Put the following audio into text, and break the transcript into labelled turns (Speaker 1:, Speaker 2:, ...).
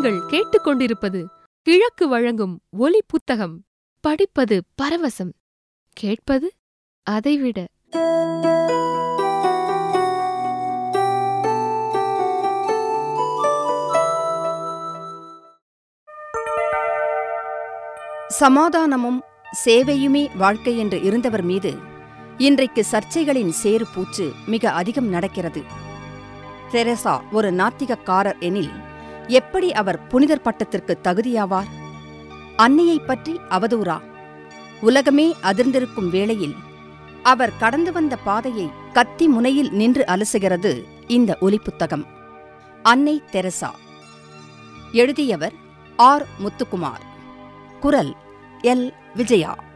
Speaker 1: நீங்கள் கேட்டுக்கொண்டிருப்பது கிழக்கு வழங்கும் ஒலி புத்தகம் படிப்பது பரவசம் கேட்பது அதைவிட
Speaker 2: சமாதானமும் சேவையுமே வாழ்க்கை என்று இருந்தவர் மீது இன்றைக்கு சர்ச்சைகளின் சேறு பூச்சு மிக அதிகம் நடக்கிறது தெரசா ஒரு நாத்திகக்காரர் எனில் எப்படி அவர் புனிதர் பட்டத்திற்கு தகுதியாவார் அன்னையைப் பற்றி அவதூறா உலகமே அதிர்ந்திருக்கும் வேளையில் அவர் கடந்து வந்த பாதையை கத்தி முனையில் நின்று அலசுகிறது இந்த ஒலிப்புத்தகம் அன்னை தெரசா எழுதியவர் ஆர் முத்துக்குமார் குரல் எல் விஜயா